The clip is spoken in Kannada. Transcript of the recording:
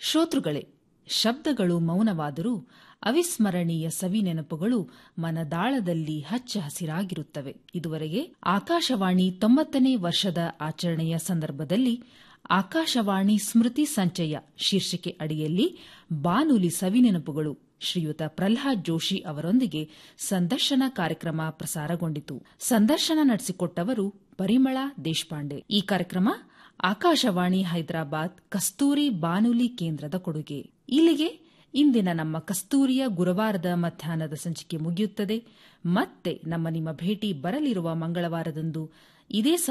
ಶ್ರೋತೃಗಳೇ ಶಬ್ದಗಳು ಮೌನವಾದರೂ ಅವಿಸ್ಮರಣೀಯ ಸವಿ ನೆನಪುಗಳು ಮನದಾಳದಲ್ಲಿ ಹಚ್ಚ ಹಸಿರಾಗಿರುತ್ತವೆ ಇದುವರೆಗೆ ಆಕಾಶವಾಣಿ ತೊಂಬತ್ತನೇ ವರ್ಷದ ಆಚರಣೆಯ ಸಂದರ್ಭದಲ್ಲಿ ಆಕಾಶವಾಣಿ ಸ್ಮೃತಿ ಸಂಚಯ ಶೀರ್ಷಿಕೆ ಅಡಿಯಲ್ಲಿ ಬಾನುಲಿ ಸವಿ ನೆನಪುಗಳು ಶ್ರೀಯುತ ಪ್ರಲ್ಹಾದ್ ಜೋಶಿ ಅವರೊಂದಿಗೆ ಸಂದರ್ಶನ ಕಾರ್ಯಕ್ರಮ ಪ್ರಸಾರಗೊಂಡಿತು ಸಂದರ್ಶನ ನಡೆಸಿಕೊಟ್ಟವರು ಪರಿಮಳ ದೇಶಪಾಂಡೆ ಈ ಕಾರ್ಯಕ್ರಮ ಆಕಾಶವಾಣಿ ಹೈದರಾಬಾದ್ ಕಸ್ತೂರಿ ಬಾನುಲಿ ಕೇಂದ್ರದ ಕೊಡುಗೆ ಇಲ್ಲಿಗೆ ಇಂದಿನ ನಮ್ಮ ಕಸ್ತೂರಿಯ ಗುರುವಾರದ ಮಧ್ಯಾಹ್ನದ ಸಂಚಿಕೆ ಮುಗಿಯುತ್ತದೆ ಮತ್ತೆ ನಮ್ಮ ನಿಮ್ಮ ಭೇಟಿ ಬರಲಿರುವ ಮಂಗಳವಾರದಂದು ಇದೇ